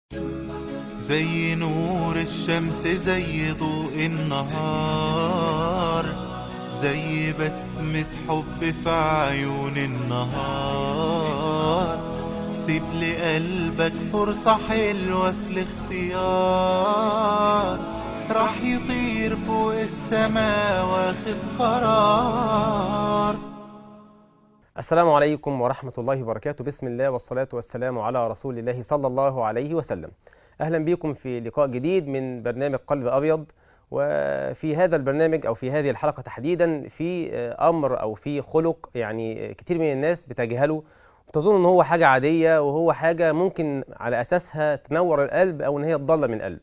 زي نور الشمس زي ضوء النهار زي بسمة حب في عيون النهار سيب لقلبك فرصة حلوة في الاختيار راح يطير فوق السما واخد قرار السلام عليكم ورحمة الله وبركاته بسم الله والصلاة والسلام على رسول الله صلى الله عليه وسلم أهلا بكم في لقاء جديد من برنامج قلب أبيض وفي هذا البرنامج أو في هذه الحلقة تحديدا في أمر أو في خلق يعني كتير من الناس بتجهله وتظن ان هو حاجة عادية وهو حاجة ممكن على أساسها تنور القلب أو إن هي تضلم القلب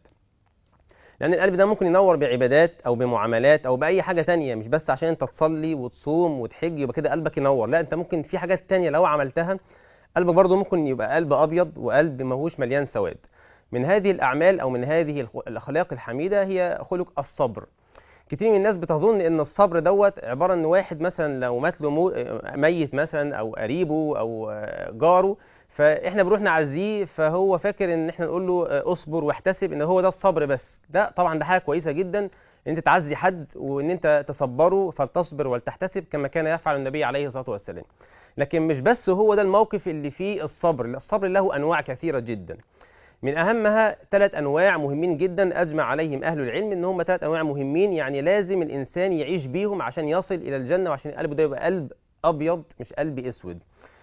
لأن القلب ده ممكن ينور بعبادات أو بمعاملات أو بأي حاجة تانية مش بس عشان أنت تصلي وتصوم وتحج يبقى كده قلبك ينور لا أنت ممكن في حاجات تانية لو عملتها قلبك برضه ممكن يبقى قلب أبيض وقلب ماهوش مليان سواد من هذه الأعمال أو من هذه الأخلاق الحميدة هي خلق الصبر كتير من الناس بتظن ان الصبر دوت عباره ان واحد مثلا لو مات له مو- ميت مثلا او قريبه او جاره فاحنا بنروح نعزيه فهو فاكر ان احنا نقول له اصبر واحتسب ان هو ده الصبر بس ده طبعا ده حاجه كويسه جدا ان انت تعزي حد وان انت تصبره فلتصبر ولتحتسب كما كان يفعل النبي عليه الصلاه والسلام لكن مش بس هو ده الموقف اللي فيه الصبر الصبر له انواع كثيره جدا من اهمها ثلاث انواع مهمين جدا اجمع عليهم اهل العلم ان هم ثلاث انواع مهمين يعني لازم الانسان يعيش بيهم عشان يصل الى الجنه وعشان قلبه ده يبقى قلب ابيض مش قلب اسود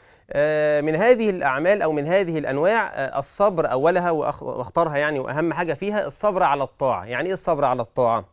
آه، من هذه الاعمال او من هذه الانواع آه، الصبر اولها وأخ- واختارها يعني واهم حاجه فيها الصبر على الطاعه يعني ايه الصبر على الطاعه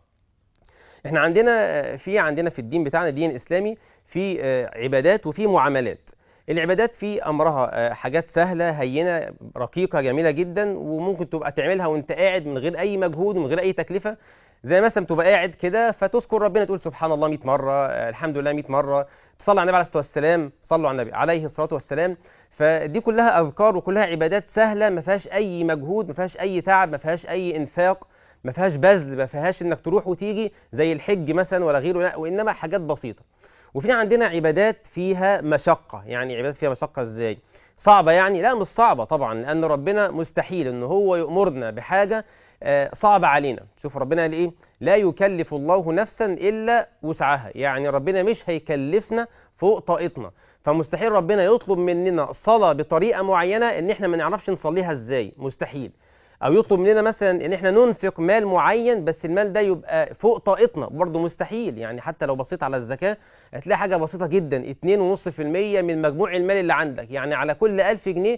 احنا عندنا آه، في عندنا في الدين بتاعنا الدين الاسلامي في آه، عبادات وفي معاملات العبادات في امرها آه، حاجات سهله هينه رقيقه جميله جدا وممكن تبقى تعملها وانت قاعد من غير اي مجهود ومن غير اي تكلفه زي مثلا تبقى قاعد كده فتذكر ربنا تقول سبحان الله 100 مره آه، الحمد لله 100 مره تصلي على النبي عليه الصلاه والسلام صلوا على النبي عليه الصلاه والسلام فدي كلها اذكار وكلها عبادات سهله ما فيهاش اي مجهود ما فيهاش اي تعب ما فيهاش اي انفاق ما فيهاش بذل ما فيهاش انك تروح وتيجي زي الحج مثلا ولا غيره لا وانما حاجات بسيطه وفي عندنا عبادات فيها مشقه يعني عبادات فيها مشقه ازاي صعبه يعني لا مش صعبه طبعا لان ربنا مستحيل ان هو يامرنا بحاجه آه، صعبه علينا شوف ربنا قال ايه لا يكلف الله نفسا الا وسعها يعني ربنا مش هيكلفنا فوق طاقتنا فمستحيل ربنا يطلب مننا صلاه بطريقه معينه ان احنا ما نعرفش نصليها ازاي مستحيل او يطلب مننا مثلا ان احنا ننفق مال معين بس المال ده يبقى فوق طاقتنا برضه مستحيل يعني حتى لو بصيت على الزكاه هتلاقي حاجه بسيطه جدا 2.5% من مجموع المال اللي عندك يعني على كل 1000 جنيه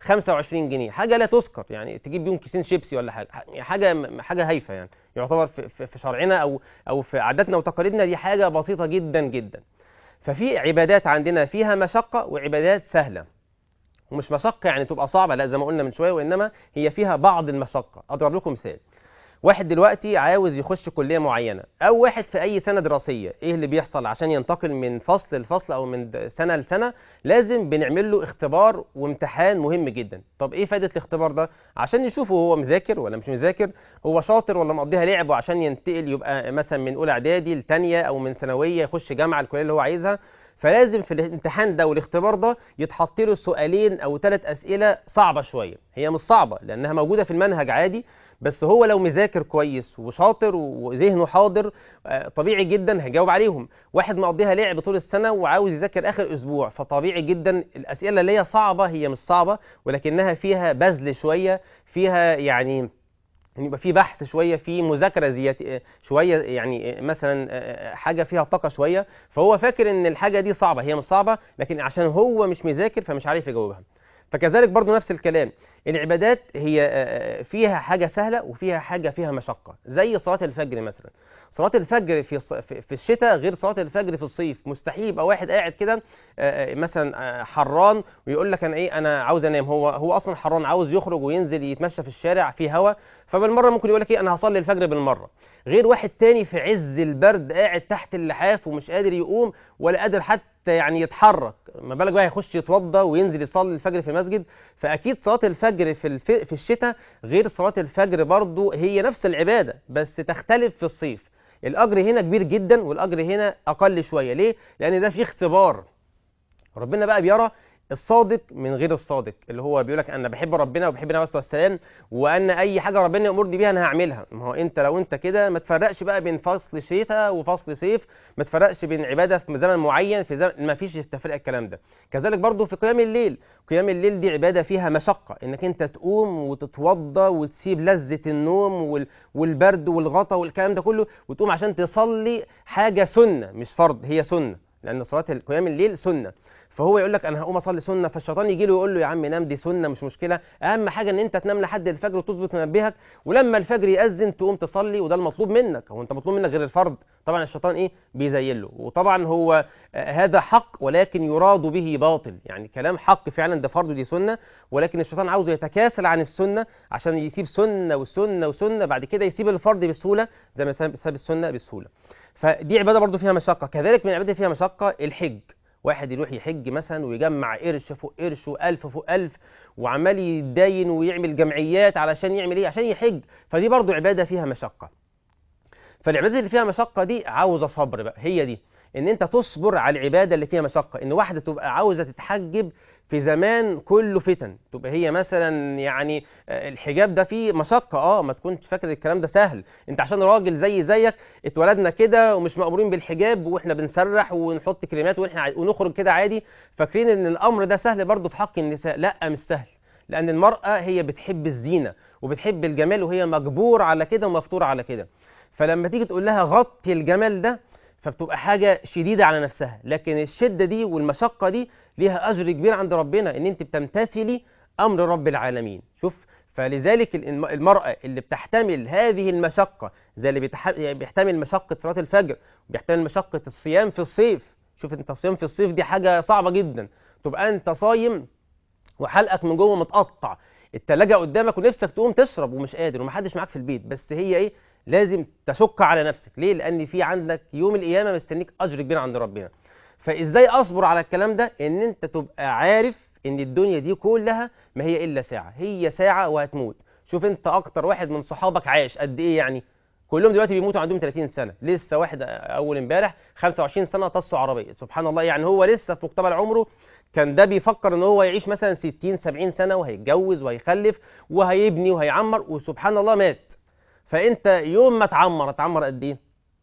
25 جنيه حاجه لا تذكر يعني تجيب بيهم كيسين شيبسي ولا حاجه يعني حاجه حاجه هايفه يعني يعتبر في, في, في شرعنا او او في عاداتنا وتقاليدنا دي حاجه بسيطه جدا جدا ففي عبادات عندنا فيها مشقه وعبادات سهله ومش مشقه يعني تبقى صعبه لا زي ما قلنا من شويه وانما هي فيها بعض المشقه اضرب لكم مثال واحد دلوقتي عاوز يخش كليه معينه او واحد في اي سنه دراسيه ايه اللي بيحصل عشان ينتقل من فصل لفصل او من د- سنه لسنه لازم بنعمل له اختبار وامتحان مهم جدا طب ايه فائده الاختبار ده عشان يشوفوا هو مذاكر ولا مش مذاكر هو شاطر ولا مقضيها لعب وعشان ينتقل يبقى مثلا من اولى اعدادي لثانيه او من ثانويه يخش جامعه الكليه اللي هو عايزها فلازم في الامتحان ده والاختبار ده يتحط له سؤالين او ثلاث اسئله صعبه شويه هي مش صعبه لانها موجوده في المنهج عادي بس هو لو مذاكر كويس وشاطر وذهنه حاضر آه، طبيعي جدا هيجاوب عليهم واحد مقضيها لعب طول السنه وعاوز يذاكر اخر اسبوع فطبيعي جدا الاسئله اللي هي صعبه هي مش صعبه ولكنها فيها بذل شويه فيها يعني إن يبقى في بحث شويه في مذاكره زيادة شويه يعني مثلا آه، حاجه فيها طاقه شويه فهو فاكر ان الحاجه دي صعبه هي مش صعبه لكن عشان هو مش مذاكر فمش عارف يجاوبها فكذلك برضو نفس الكلام العبادات هي آه، آه، فيها حاجه سهله وفيها حاجه فيها مشقه زي صلاه الفجر مثلا صلاه الفجر في الص- في في الشتاء غير صلاه الفجر في الصيف مستحيل يبقى واحد قاعد كده آه، آه، مثلا آه، حران ويقول لك انا ايه انا عاوز انام هو هو اصلا حران عاوز يخرج وينزل يتمشى في الشارع في هواء فبالمره ممكن يقول لك ايه انا هصلي الفجر بالمره غير واحد تاني في عز البرد قاعد تحت اللحاف ومش قادر يقوم ولا قادر حتى يعني يتحرك ما بالك بقى يخش يتوضى وينزل يصلي الفجر في مسجد فاكيد صلاه الفجر في الف... في الشتاء غير صلاه الفجر برضو هي نفس العباده بس تختلف في الصيف الاجر هنا كبير جدا والاجر هنا اقل شويه ليه لان ده فيه اختبار ربنا بقى بيرى الصادق من غير الصادق اللي هو بيقول لك انا بحب ربنا وبحب النبي صلى الله عليه وسلم وان اي حاجه ربنا يامرني بيها انا هعملها ما هو انت لو انت كده ما تفرقش بقى بين فصل شتاء وفصل صيف ما تفرقش بين عباده في زمن معين في زمن ما فيش تفرقه الكلام ده كذلك برضو في قيام الليل قيام الليل دي عباده فيها مشقه انك انت تقوم وتتوضى وتسيب لذه النوم وال... والبرد والغطا والكلام ده كله وتقوم عشان تصلي حاجه سنه مش فرض هي سنه لان صلاه قيام الليل سنه فهو يقول لك انا هقوم اصلي سنه فالشيطان يجي له يقول له يا عم نام دي سنه مش مشكله اهم حاجه ان انت تنام لحد الفجر وتظبط منبهك ولما الفجر ياذن تقوم تصلي وده المطلوب منك هو انت مطلوب منك غير الفرض طبعا الشيطان ايه بيزين له وطبعا هو آه هذا حق ولكن يراد به باطل يعني كلام حق فعلا ده فرض ودي سنه ولكن الشيطان عاوزه يتكاسل عن السنه عشان يسيب سنه وسنه وسنه بعد كده يسيب الفرض بسهوله زي ما ساب السنه بسهوله فدي عباده برضو فيها مشقه كذلك من العباده فيها مشقه الحج واحد يروح يحج مثلا ويجمع قرش فوق قرش وألف فوق ألف وعمال يتداين ويعمل جمعيات علشان يعمل ايه عشان يحج فدي برضو عبادة فيها مشقة فالعبادة اللي فيها مشقة دي عاوزة صبر بقى هي دي ان انت تصبر على العبادة اللي فيها مشقة ان واحدة تبقى عاوزة تتحجب في زمان كله فتن تبقى هي مثلا يعني الحجاب ده فيه مشقة اه ما تكونش فاكر الكلام ده سهل انت عشان راجل زي زيك اتولدنا كده ومش مأمورين بالحجاب واحنا بنسرح ونحط كلمات واحنا ونخرج كده عادي فاكرين ان الامر ده سهل برضه في حق النساء لا مش سهل لان المرأة هي بتحب الزينة وبتحب الجمال وهي مجبور على كده ومفطور على كده فلما تيجي تقول لها غطي الجمال ده فبتبقى حاجة شديدة على نفسها لكن الشدة دي والمشقة دي ليها أجر كبير عند ربنا إن أنت بتمتثلي أمر رب العالمين شوف فلذلك المرأة اللي بتحتمل هذه المشقة زي اللي بيحتمل مشقة صلاة الفجر بيحتمل مشقة الصيام في الصيف شوف أنت الصيام في الصيف دي حاجة صعبة جدا تبقى أنت صايم وحلقك من جوه متقطع التلاجة قدامك ونفسك تقوم تشرب ومش قادر ومحدش معاك في البيت بس هي ايه لازم تشق على نفسك ليه لان في عندك يوم القيامه مستنيك اجر كبير عند ربنا فازاي اصبر على الكلام ده ان انت تبقى عارف ان الدنيا دي كلها ما هي الا ساعه هي ساعه وهتموت شوف انت اكتر واحد من صحابك عايش قد ايه يعني كلهم دلوقتي بيموتوا عندهم 30 سنه لسه واحد اول امبارح 25 سنه طسوا عربيه سبحان الله يعني هو لسه في مقتبل عمره كان ده بيفكر ان هو يعيش مثلا 60 70 سنه وهيتجوز وهيخلف وهيبني وهيعمر وسبحان الله مات فانت يوم ما تعمر تعمر قد ايه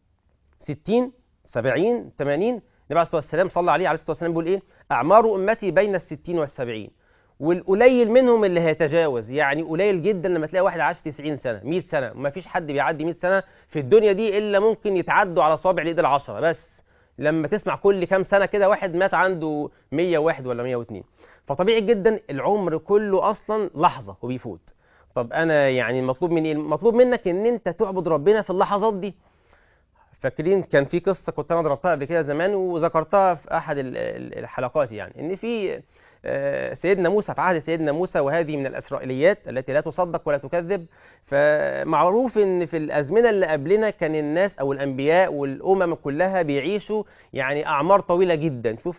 60 70 80 النبي عليه الصلاه والسلام صلى عليه عليه الصلاه والسلام بيقول ايه اعمار امتي بين الستين والسبعين والقليل منهم اللي هيتجاوز يعني قليل جدا لما تلاقي واحد عاش 90 سنه 100 سنه وما فيش حد بيعدي 100 سنه في الدنيا دي الا ممكن يتعدوا على صابع الايد العشره بس لما تسمع كل كام سنه كده واحد مات عنده 101 ولا 102 فطبيعي جدا العمر كله اصلا لحظه وبيفوت طب انا يعني المطلوب مني ايه المطلوب منك ان انت تعبد ربنا في اللحظات دي فاكرين كان في قصه كنت انا ضربتها قبل كده زمان وذكرتها في احد الحلقات يعني ان في سيدنا موسى في عهد سيدنا موسى وهذه من الاسرائيليات التي لا تصدق ولا تكذب فمعروف ان في الازمنه اللي قبلنا كان الناس او الانبياء والامم كلها بيعيشوا يعني اعمار طويله جدا شوف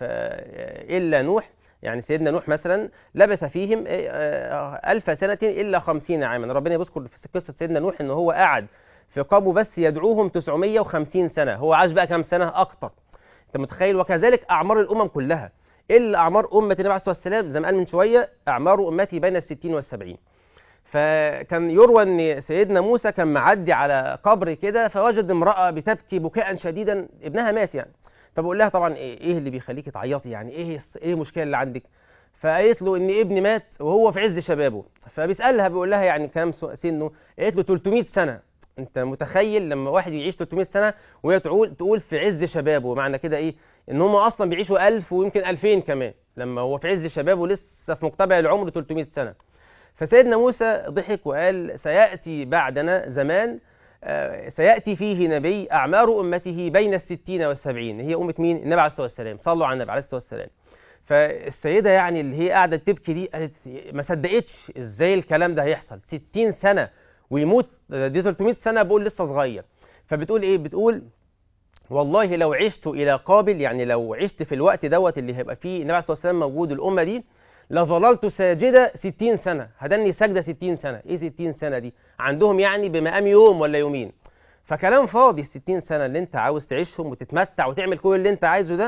الا نوح يعني سيدنا نوح مثلا لبث فيهم ألف سنة إلا خمسين عاما ربنا بيذكر في قصة سيدنا نوح إن هو قعد في قومه بس يدعوهم 950 سنة هو عاش بقى كام سنة أكتر أنت متخيل وكذلك أعمار الأمم كلها إلا أعمار أمة النبي عليه الصلاة والسلام زي ما قال من شوية أعمار أمتي بين الستين والسبعين فكان يروى ان سيدنا موسى كان معدي على قبر كده فوجد امراه بتبكي بكاء شديدا ابنها مات يعني فبقول لها طبعا ايه, إيه اللي بيخليكي تعيطي يعني ايه ايه المشكله اللي عندك فقالت له ان ابني مات وهو في عز شبابه فبيسالها بيقول لها يعني كام سنه قالت له 300 سنه انت متخيل لما واحد يعيش 300 سنه وهي تقول تقول في عز شبابه معنى كده ايه ان هم اصلا بيعيشوا 1000 ويمكن 2000 كمان لما هو في عز شبابه لسه في مقتبل العمر 300 سنه فسيدنا موسى ضحك وقال سياتي بعدنا زمان سيأتي فيه نبي أعمار أمته بين الستين والسبعين هي أمة مين؟ النبي عليه الصلاة والسلام صلوا على النبي عليه الصلاة والسلام فالسيدة يعني اللي هي قاعدة تبكي دي قالت ما صدقتش ازاي الكلام ده هيحصل 60 سنة ويموت دي 300 سنة بقول لسه صغير فبتقول ايه بتقول والله لو عشت إلى قابل يعني لو عشت في الوقت دوت اللي هيبقى فيه النبي عليه الصلاة والسلام موجود الأمة دي لظللت ساجدة 60 سنة هدني سجدة 60 سنة ايه 60 سنة دي عندهم يعني بمقام يوم ولا يومين فكلام فاضي ال 60 سنة اللي انت عاوز تعيشهم وتتمتع وتعمل كل اللي انت عايزه ده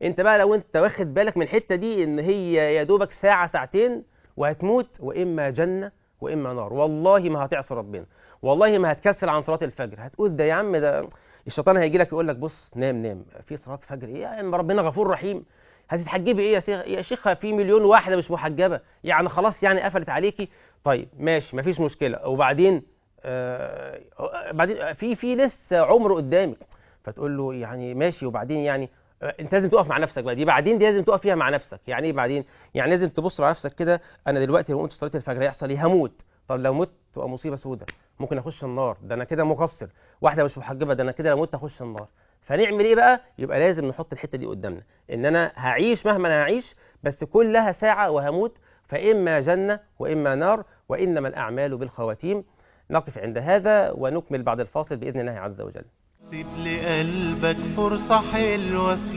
انت بقى لو انت واخد بالك من الحته دي ان هي يا دوبك ساعه ساعتين وهتموت واما جنه واما نار والله ما هتعصي ربنا والله ما هتكسل عن صلاه الفجر هتقول ده يا عم ده الشيطان هيجي لك يقول لك بص نام نام في صلاه فجر ايه يا عم ربنا غفور رحيم هتتحجبي ايه يا شيخ يا شيخه في مليون واحده مش محجبه يعني خلاص يعني قفلت عليكي طيب ماشي مفيش مشكله وبعدين آه بعدين في في لسه عمر قدامك فتقول له يعني ماشي وبعدين يعني آه، انت لازم تقف مع نفسك بقى دي بعدين دي لازم تقف فيها مع نفسك يعني ايه بعدين يعني لازم تبص مع نفسك كده انا دلوقتي لو قمت صلاه الفجر هيحصل ايه هموت طب لو مت تبقى مصيبه سودة ممكن اخش النار ده انا كده مقصر واحده مش محجبه ده انا كده لو مت اخش النار فنعمل ايه بقى يبقى لازم نحط الحته دي قدامنا ان انا هعيش مهما انا هعيش بس كلها ساعه وهموت فاما جنه واما نار وانما الاعمال بالخواتيم نقف عند هذا ونكمل بعد الفاصل باذن الله عز وجل سيب لقلبك فرصة حلوة في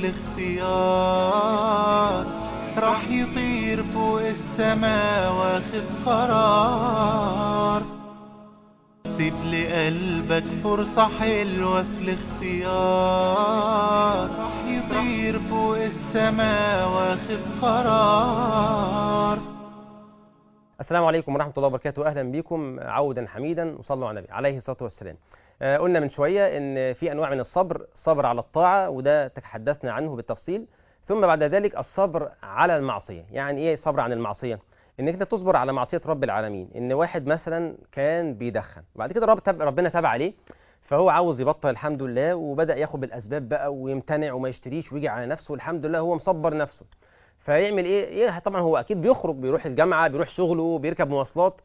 الاختيار راح يطير فوق السما واخد قرار سيب لقلبك فرصة حلوة في الاختيار راح يطير فوق السما واخد قرار السلام عليكم ورحمة الله وبركاته أهلا بكم عودا حميدا وصلوا على النبي عليه الصلاة والسلام آه، قلنا من شوية إن في أنواع من الصبر صبر على الطاعة وده تحدثنا عنه بالتفصيل ثم بعد ذلك الصبر على المعصية يعني إيه صبر عن المعصية إنك أنت تصبر على معصية رب العالمين إن واحد مثلا كان بيدخن وبعد كده رب تب ربنا تاب عليه فهو عاوز يبطل الحمد لله وبدأ ياخد بالأسباب بقى ويمتنع وما يشتريش ويجي على نفسه والحمد لله هو مصبر نفسه فيعمل ايه إيه طبعا هو اكيد بيخرج بيروح الجامعه بيروح شغله بيركب مواصلات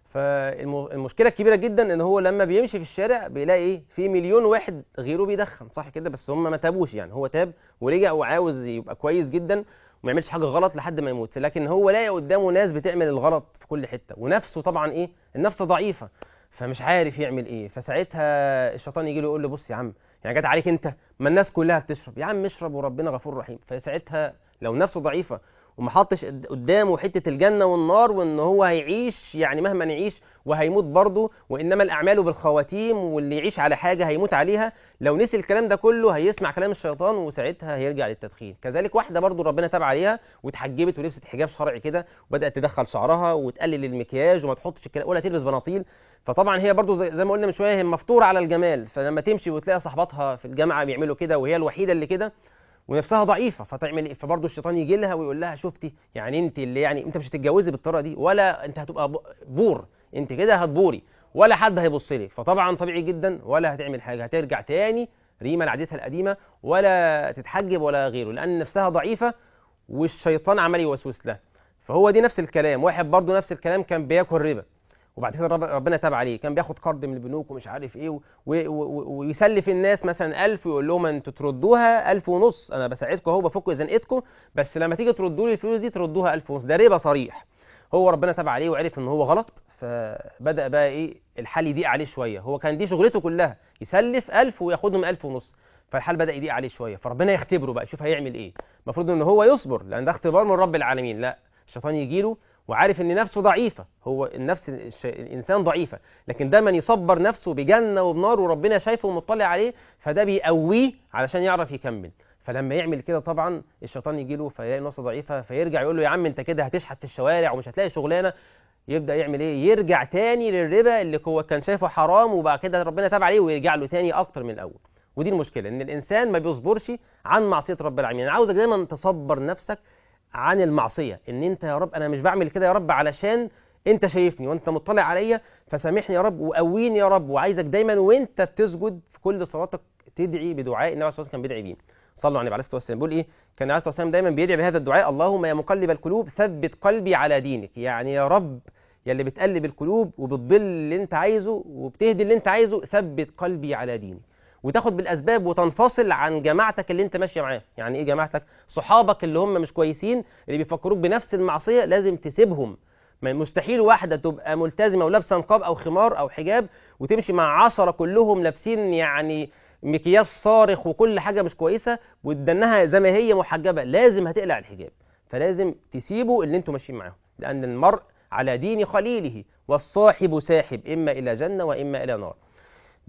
فالمشكله الكبيره جدا ان هو لما بيمشي في الشارع بيلاقي ايه في مليون واحد غيره بيدخن صح كده بس هم ما تابوش يعني هو تاب ورجع وعاوز يبقى كويس جدا وما يعملش حاجه غلط لحد ما يموت لكن هو لاقي قدامه ناس بتعمل الغلط في كل حته ونفسه طبعا ايه النفس ضعيفه فمش عارف يعمل ايه فساعتها الشيطان يجي له يقول له بص يا عم يعني جت عليك انت ما الناس كلها بتشرب يا عم اشرب وربنا غفور رحيم فساعتها لو نفسه ضعيفه وما حطش قد- قدامه حته الجنه والنار وان هو هيعيش يعني مهما يعيش وهيموت برضه وانما الاعمال بالخواتيم واللي يعيش على حاجه هيموت عليها لو نسي الكلام ده كله هيسمع كلام الشيطان وساعتها هيرجع للتدخين كذلك واحده برضه ربنا تاب عليها واتحجبت ولبست حجاب شرعي كده وبدات تدخل شعرها وتقلل المكياج وما تحطش الكلام ولا تلبس بناطيل فطبعا هي برضو زي, زي ما قلنا من شويه هي مفطوره على الجمال فلما تمشي وتلاقي صاحباتها في الجامعه بيعملوا كده وهي الوحيده اللي كده ونفسها ضعيفه فتعمل ايه فبرضه الشيطان يجي لها ويقول لها شفتي يعني انت اللي يعني انت مش هتتجوزي بالطريقه دي ولا انت هتبقى ب- بور انت كده هتبوري ولا حد هيبص لك فطبعا طبيعي جدا ولا هتعمل حاجه هترجع تاني ريما لعادتها القديمه ولا تتحجب ولا غيره لان نفسها ضعيفه والشيطان عمال يوسوس لها فهو دي نفس الكلام واحد برضه نفس الكلام كان بياكل ربا وبعد كده رب- ربنا تاب عليه كان بياخد قرض من البنوك ومش عارف ايه و- و- و- ويسلف الناس مثلا 1000 ويقول لهم انتوا تردوها 1000 ونص انا بساعدكم اهو بفك زنقتكم بس لما تيجي تردوا لي الفلوس دي تردوها 1000 ونص ده ربا صريح هو ربنا تاب عليه وعرف ان هو غلط فبدا بقى ايه الحال يضيق عليه شويه هو كان دي شغلته كلها يسلف 1000 وياخدهم 1000 ونص فالحال بدا يضيق عليه شويه فربنا يختبره بقى يشوف هيعمل ايه المفروض ان هو يصبر لان ده اختبار من رب العالمين لا الشيطان يجي له وعارف ان نفسه ضعيفه هو النفس الش- الانسان ضعيفه لكن دايما يصبر نفسه بجنه وبنار وربنا شايفه ومطلع عليه فده بيقويه علشان يعرف يكمل فلما يعمل كده طبعا الشيطان يجي له فيلاقي نفسه ضعيفه فيرجع يقول له يا عم انت كده هتشحت في الشوارع ومش هتلاقي شغلانه يبدا يعمل ايه يرجع تاني للربا اللي هو كان شايفه حرام وبعد كده ربنا تاب عليه ويرجع له تاني اكتر من الاول ودي المشكله ان الانسان ما بيصبرش عن معصيه رب العالمين انا عاوزك دايما تصبر نفسك عن المعصيه ان انت يا رب انا مش بعمل كده يا رب علشان انت شايفني وانت مطلع عليا فسامحني يا رب وقويني يا رب وعايزك دايما وانت بتسجد في كل صلاتك تدعي بدعاء النبي عليه الصلاه والسلام كان بيدعي بيه صلوا على النبي عليه الصلاه والسلام بيقول ايه كان عليه الصلاه والسلام دايما بيدعي بهذا الدعاء اللهم يا مقلب القلوب ثبت قلبي على دينك يعني يا رب يا اللي بتقلب القلوب وبتضل اللي انت عايزه وبتهدي اللي انت عايزه ثبت قلبي على دينك وتاخد بالاسباب وتنفصل عن جماعتك اللي انت ماشيه معاها يعني ايه جماعتك صحابك اللي هم مش كويسين اللي بيفكروك بنفس المعصيه لازم تسيبهم ما مستحيل واحده تبقى ملتزمه ولابسه نقاب او خمار او حجاب وتمشي مع عشرة كلهم لابسين يعني مكياج صارخ وكل حاجه مش كويسه وتدنها زي ما هي محجبه لازم هتقلع الحجاب فلازم تسيبوا اللي انتوا ماشيين معاهم لان المرء على دين خليله والصاحب ساحب اما الى جنه واما الى نار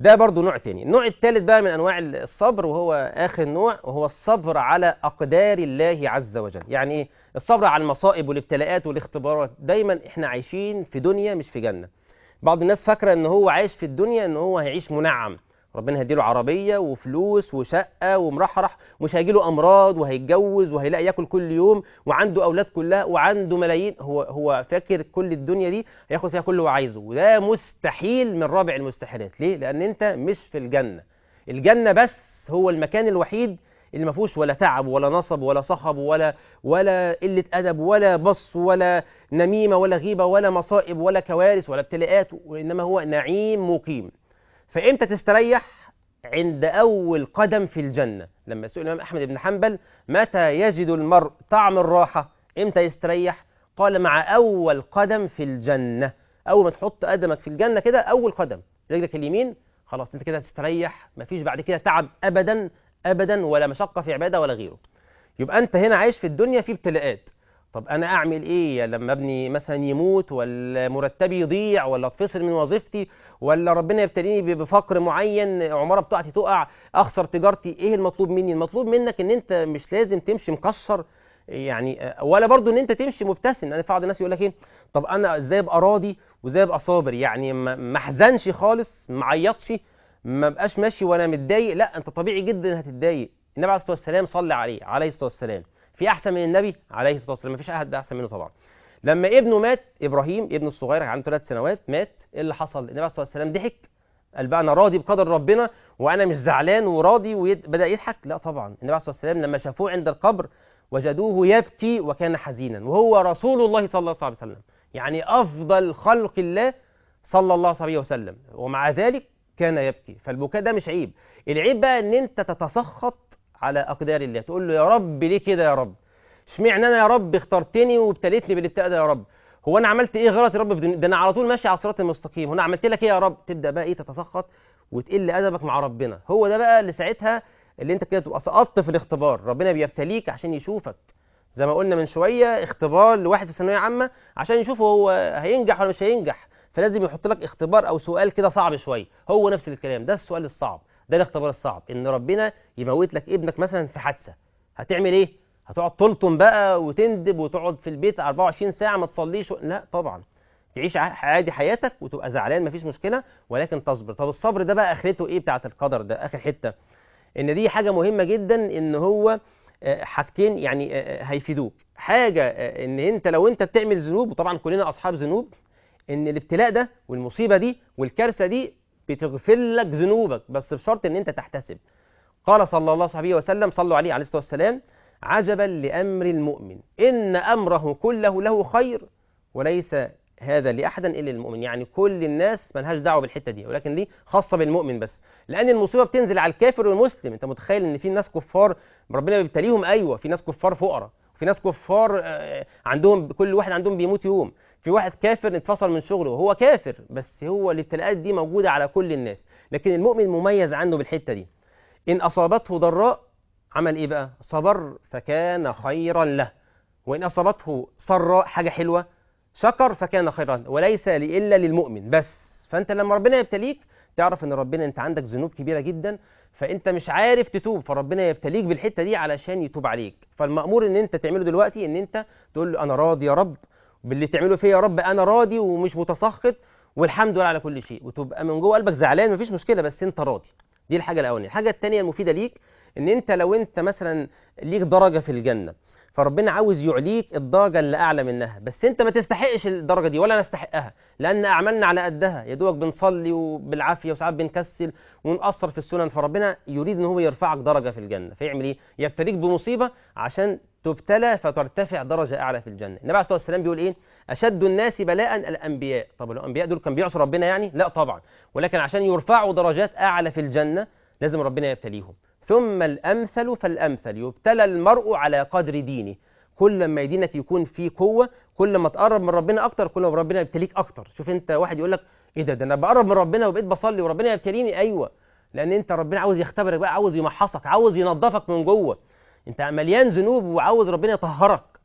ده برضو نوع تاني النوع الثالث بقى من انواع الصبر وهو اخر نوع وهو الصبر على اقدار الله عز وجل يعني ايه الصبر على المصائب والابتلاءات والاختبارات دايما احنا عايشين في دنيا مش في جنه بعض الناس فاكره ان هو عايش في الدنيا ان هو هيعيش منعم ربنا هيديله عربيه وفلوس وشقه ومرحرح ومش هيجيله امراض وهيتجوز وهيلاقي ياكل كل يوم وعنده اولاد كلها وعنده ملايين هو هو فاكر كل الدنيا دي هياخد فيها كل اللي هو عايزه وده مستحيل من رابع المستحيلات ليه لان انت مش في الجنه الجنه بس هو المكان الوحيد اللي ما فيهوش ولا تعب ولا نصب ولا صخب ولا ولا قله ادب ولا بص ولا نميمه ولا غيبه ولا مصائب ولا كوارث ولا ابتلاءات وانما هو نعيم مقيم فامتى تستريح عند اول قدم في الجنه لما سئل الامام احمد بن حنبل متى يجد المرء طعم الراحه امتى يستريح قال مع اول قدم في الجنه اول ما تحط قدمك في الجنه كده اول قدم رجلك اليمين خلاص انت كده هتستريح مفيش بعد كده تعب ابدا ابدا ولا مشقه في عباده ولا غيره يبقى انت هنا عايش في الدنيا في ابتلاءات طب انا اعمل ايه لما ابني مثلا يموت ولا مرتبي يضيع ولا اتفصل من وظيفتي ولا ربنا يبتليني بفقر معين عماره بتاعتي تقع اخسر تجارتي ايه المطلوب مني المطلوب منك ان انت مش لازم تمشي مكشر يعني ولا برضو ان انت تمشي مبتسم يعني بعض الناس يقول لك ايه طب انا ازاي ابقى راضي وازاي ابقى صابر يعني ما احزنش خالص ما اعيطش ما بقاش ماشي وانا متضايق لا انت طبيعي جدا هتتضايق النبي عليه الصلاه والسلام صلى عليه عليه الصلاه والسلام في احسن من النبي عليه الصلاه والسلام مفيش احد احسن منه طبعا لما ابنه مات ابراهيم ابنه الصغير عنده ثلاث سنوات مات ايه اللي حصل النبي عليه الصلاه والسلام ضحك قال بقى انا راضي بقدر ربنا وانا مش زعلان وراضي وبدا يضحك لا طبعا النبي عليه الصلاه والسلام لما شافوه عند القبر وجدوه يبكي وكان حزينا وهو رسول الله صلى الله عليه وسلم يعني افضل خلق الله صلى الله عليه وسلم ومع ذلك كان يبكي فالبكاء ده مش عيب العيب بقى ان انت تتسخط على اقدار الله تقول له يا رب ليه كده يا رب اشمعنى انا يا رب اخترتني وابتليتني بالابتلاء ده يا رب هو انا عملت ايه غلط يا رب في دنيا ده انا على طول ماشي على الصراط المستقيم هو انا عملت لك ايه يا رب تبدا بقى ايه تتسخط وتقل ادبك مع ربنا هو ده بقى اللي ساعتها اللي انت كده تبقى سقطت في الاختبار ربنا بيبتليك عشان يشوفك زي ما قلنا من شويه اختبار لواحد في ثانويه عامه عشان يشوف هو هينجح ولا مش هينجح فلازم يحط لك اختبار او سؤال كده صعب شويه هو نفس الكلام ده السؤال الصعب ده الاختبار الصعب ان ربنا يموت لك ابنك مثلا في حادثه هتعمل ايه هتقعد تلطم بقى وتندب وتقعد في البيت 24 ساعه ما تصليش و... لا طبعا تعيش عادي حياتك وتبقى زعلان مفيش مشكله ولكن تصبر طب الصبر ده بقى اخرته ايه بتاعه القدر ده اخر حته ان دي حاجه مهمه جدا ان هو حاجتين يعني هيفيدوك حاجه ان انت لو انت بتعمل ذنوب وطبعا كلنا اصحاب ذنوب ان الابتلاء ده والمصيبه دي والكارثه دي بتغفر لك ذنوبك بس بشرط ان انت تحتسب قال صلى الله عليه وسلم صلوا عليه عليه الصلاه والسلام عجبا لامر المؤمن ان امره كله له خير وليس هذا لاحد الا المؤمن يعني كل الناس ملهاش دعوه بالحته دي ولكن دي خاصه بالمؤمن بس لان المصيبه بتنزل على الكافر والمسلم انت متخيل ان في ناس كفار ربنا بيبتليهم ايوه في ناس كفار فقراء في ناس كفار عندهم كل واحد عندهم بيموت يوم في واحد كافر اتفصل من شغله وهو كافر بس هو الابتلاءات دي موجوده على كل الناس لكن المؤمن مميز عنه بالحته دي ان اصابته ضراء عمل ايه بقى صبر فكان خيرا له وان اصابته سراء حاجه حلوه شكر فكان خيرا وليس الا للمؤمن بس فانت لما ربنا يبتليك تعرف ان ربنا انت عندك ذنوب كبيره جدا فانت مش عارف تتوب فربنا يبتليك بالحته دي علشان يتوب عليك فالمامور ان انت تعمله دلوقتي ان انت تقول له انا راضي يا رب باللي تعمله فيا يا رب انا راضي ومش متسخط والحمد لله على كل شيء وتبقى من جوه قلبك زعلان مفيش مشكله بس انت راضي دي الحاجه الاولانيه الحاجه الثانيه المفيده ليك ان انت لو انت مثلا ليك درجه في الجنه فربنا عاوز يعليك الدرجه اللي اعلى منها بس انت ما تستحقش الدرجه دي ولا نستحقها لان اعمالنا على قدها يا دوبك بنصلي وبالعافيه وساعات بنكسل ونقصر في السنن فربنا يريد ان هو يرفعك درجه في الجنه فيعمل ايه يبتليك بمصيبه عشان تبتلى فترتفع درجه اعلى في الجنه النبي عليه الصلاه والسلام بيقول ايه اشد الناس بلاء الانبياء طب الانبياء دول كانوا بيعصوا ربنا يعني لا طبعا ولكن عشان يرفعوا درجات اعلى في الجنه لازم ربنا يبتليهم ثم الامثل فالامثل يبتلى المرء على قدر دينه كل ما دينك يكون فيه قوه كل ما تقرب من ربنا اكتر كل ما ربنا يبتليك اكتر شوف انت واحد يقول لك ايه ده ده انا بقرب من ربنا وبقيت بصلي وربنا يبتليني ايوه لان انت ربنا عاوز يختبرك بقى عاوز يمحصك عاوز ينظفك من جوه انت مليان ذنوب وعاوز ربنا يطهرك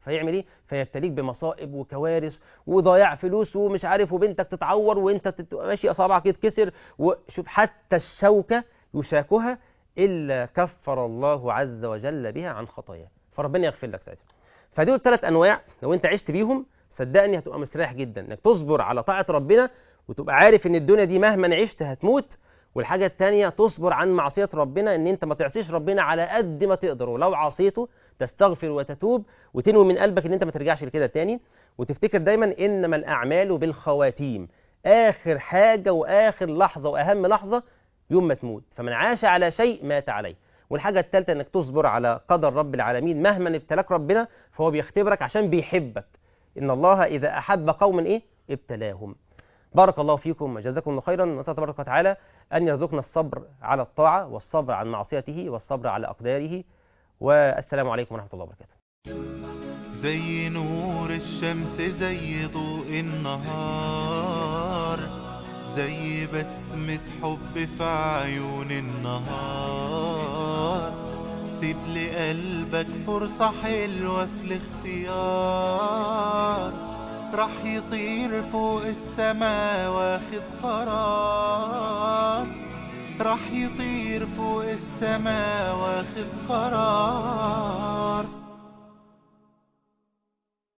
فيعمل ايه فيبتليك بمصائب وكوارث وضياع فلوس ومش عارف وبنتك تتعور وانت تت... ماشي اصابعك يتكسر وشوف حتى الشوكه يشاكها الا كفر الله عز وجل بها عن خطاياه فربنا يغفر لك ساعتها فدول الثلاث انواع لو انت عشت بيهم صدقني هتبقى مستريح جدا انك تصبر على طاعه ربنا وتبقى عارف ان الدنيا دي مهما عشت هتموت والحاجة التانية تصبر عن معصية ربنا ان انت ما تعصيش ربنا على قد ما تقدر ولو عصيته تستغفر وتتوب وتنوي من قلبك ان انت ما ترجعش لكده تاني وتفتكر دايما انما الاعمال بالخواتيم اخر حاجة واخر لحظة واهم لحظة يوم ما تموت فمن عاش على شيء مات عليه والحاجة الثالثة انك تصبر على قدر رب العالمين مهما ابتلاك ربنا فهو بيختبرك عشان بيحبك ان الله اذا احب قوما ايه ابتلاهم بارك الله فيكم وجزاكم الله خيرا نسأل تبارك وتعالى أن يرزقنا الصبر على الطاعة والصبر عن معصيته والصبر على أقداره والسلام عليكم ورحمة الله وبركاته زي نور الشمس زي ضوء النهار زي بسمة حب في عيون النهار سيب لقلبك فرصة حلوة في الاختيار راح يطير فوق السما واخد قرار راح يطير فوق السما واخد قرار